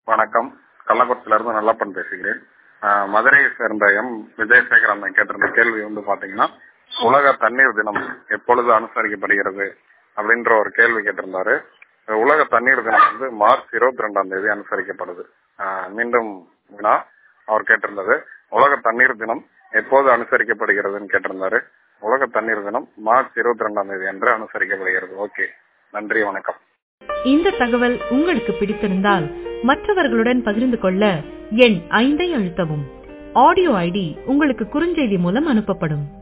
வணக்கம் கள்ளக்குறிச்சியில இருந்து நல்லப்பன் பேசுகிறேன் ஆஹ் மதுரையை சேர்ந்த எம் விஜயசேகர் அண்ணன் கேட்டிருந்த கேள்வி வந்து பாத்தீங்கன்னா உலக தண்ணீர் தினம் எப்பொழுது அனுசரிக்கப்படுகிறது அப்படின்ற ஒரு கேள்வி கேட்டிருந்தாரு உலக தண்ணீர் தினம் வந்து மார்ச் இருபத்தி ரெண்டாம் தேதி அனுசரிக்கப்படுது ஆஹ் மீண்டும் வினா அவர் கேட்டிருந்தது உலக தண்ணீர் தினம் எப்போது அனுசரிக்கப்படுகிறதுன்னு கேட்டிருந்தாரு உலக தண்ணீர் தினம் மார்ச் இருபத்தி ரெண்டாம் தேதி அன்று அனுசரிக்கப்படுகிறது ஓகே நன்றி வணக்கம் இந்த தகவல் உங்களுக்கு பிடித்திருந்தால் மற்றவர்களுடன் பகிர்ந்து கொள்ள எண் ஐந்தை அழுத்தவும் ஆடியோ ஐடி உங்களுக்கு குறுஞ்செய்தி மூலம் அனுப்பப்படும்